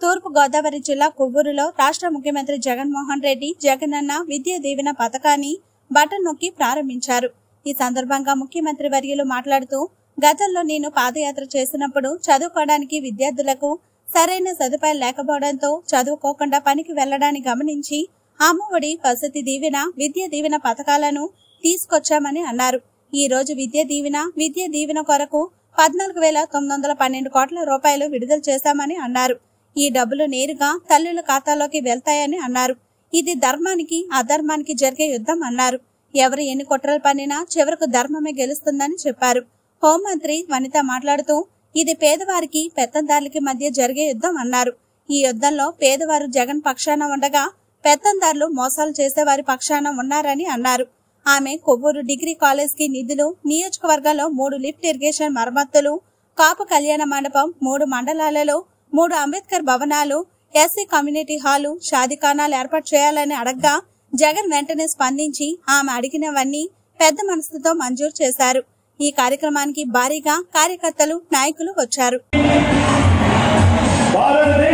తూర్పు గోదావరి జిల్లా కొవ్వూరులో రాష్ట్ర ముఖ్యమంత్రి జగన్మోహన్ రెడ్డి జగనన్న విద్యా దీవెన పథకాన్ని బటన్ నొక్కి ప్రారంభించారు ఈ సందర్భంగా ముఖ్యమంత్రి వర్యులు మాట్లాడుతూ గతంలో నేను పాదయాత్ర చేసినప్పుడు చదువుకోవడానికి విద్యార్థులకు సరైన సదుపాయాలు లేకపోవడంతో చదువుకోకుండా పనికి వెళ్లడాన్ని గమనించి అమ్మఒడి వసతి దీవెన విద్యా దీవెన పథకాలను తీసుకొచ్చామని అన్నారు ఈ రోజు విద్యా దీవెన విద్యా దీవెన కొరకు పద్నాలుగు వేల తొమ్మిది వందల పన్నెండు కోట్ల రూపాయలు విడుదల చేశామని అన్నారు ఈ డబ్బులు నేరుగా తల్లుల ఖాతాలోకి వెళ్తాయని అన్నారు ఇది ధర్మానికి అధర్మానికి జరిగే యుద్ధం అన్నారు ఎవరు ఎన్ని కుట్రలు పన్నినా చివరకు ధర్మమే గెలుస్తుందని చెప్పారు హోంమంత్రి వనిత మాట్లాడుతూ ఇది పేదవారికి పెత్తందారులకి మధ్య జరిగే యుద్ధం అన్నారు ఈ యుద్ధంలో పేదవారు జగన్ పక్షాన ఉండగా పెత్తందారులు మోసాలు చేసేవారి పక్షాన ఉన్నారని అన్నారు ఆమె కొవ్వూరు డిగ్రీ కాలేజ్ కి నిధులు నియోజకవర్గంలో మూడు లిఫ్ట్ ఇరిగేషన్ మరమ్మతులు కాపు కళ్యాణ మండపం మూడు మండలాలలో మూడు అంబేద్కర్ భవనాలు ఎస్సీ కమ్యూనిటీ హాలు షాదిఖానాలు ఏర్పాటు చేయాలని అడగ్గా జగన్ వెంటనే స్పందించి ఆమె అడిగినవన్నీ పెద్ద మనసుతో మంజూరు చేశారు ఈ కార్యక్రమానికి భారీగా కార్యకర్తలు నాయకులు వచ్చారు భారతదేశ